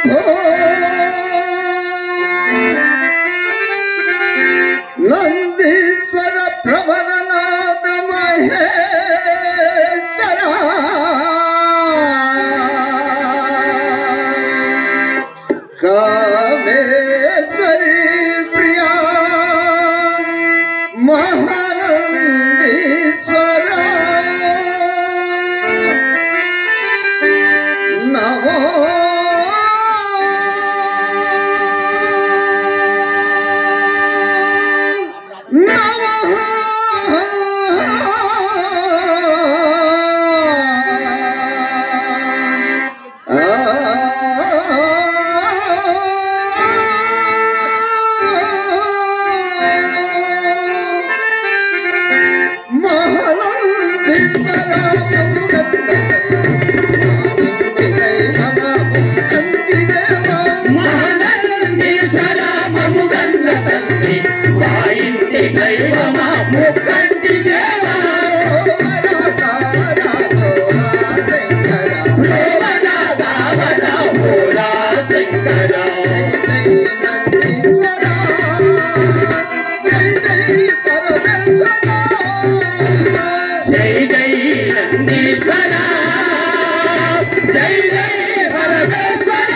శంభో నందీశ్వర ప్రబలనాథ మహేశ్వర కామేశ్వరి ప్రియా మహానందీశ్వర నమో మహానందీశ్వర మముగన్న తండ్రి మా ఇంటి దైవమా ముక్కంటి దేవా రోవన దావన భోలా శంకర జై జై నందీశ్వర జై జై పరమేశ్వర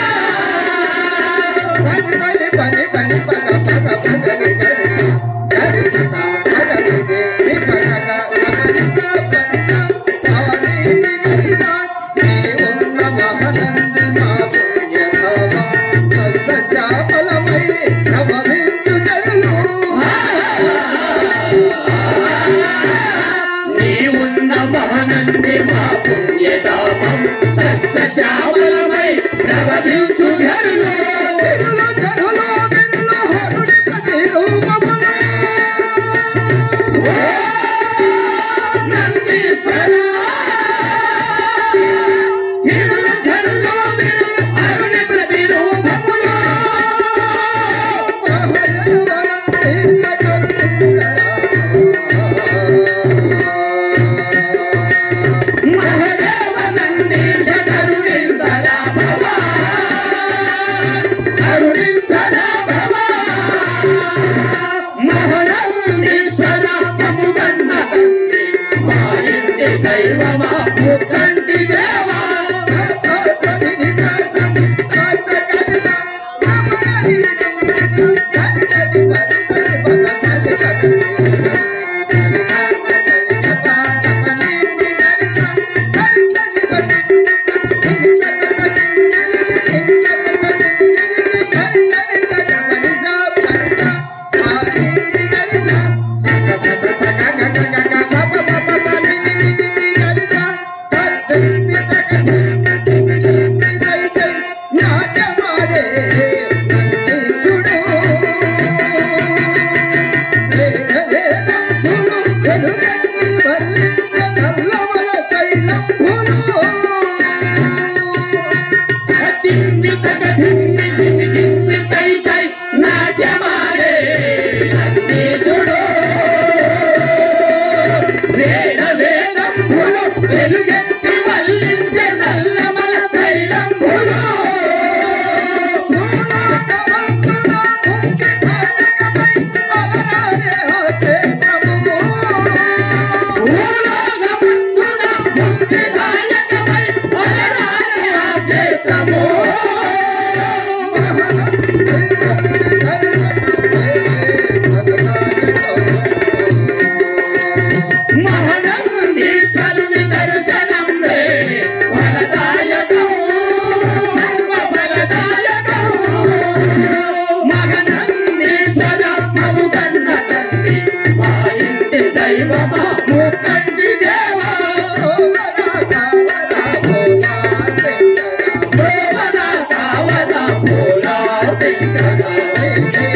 నీవున్న మహనంది మా పుణ్యధామం సస్య శ్యామలమై ప్రవహించు జరులు నందీశ్వర ఇరులు జరులు విరులు అరుణి ప్రతిరూపములు మహదేవ నందీశ కరుణించరా భవా కరుణించరా భవా మహనందీశ్వర మముగన్న తండ్రి మా ఇంటి దైవమా ముక్కంటి దేవా దిమ్మి తగ దిమ్మి దిమ్మి దిమ్మి తై తై నాట్యమాడే నందీశుడు వేద వేదంబులు వెలుగెత్తి వల్లించే నల్లమల శైలంబులు భూలోకమందున ముక్తిదాయకమై అలరారే ఆ క్షేత్రము. మహనందీశ్వరుని దర్శనం వే ఫలదాయకం సర్వ ఫలదాయకం మహనందీశ్వర మముగన్న తండ్రి మా ఇంటి దైవమా ముక్కంటి దేవా భోవన కావన భోలా శంకర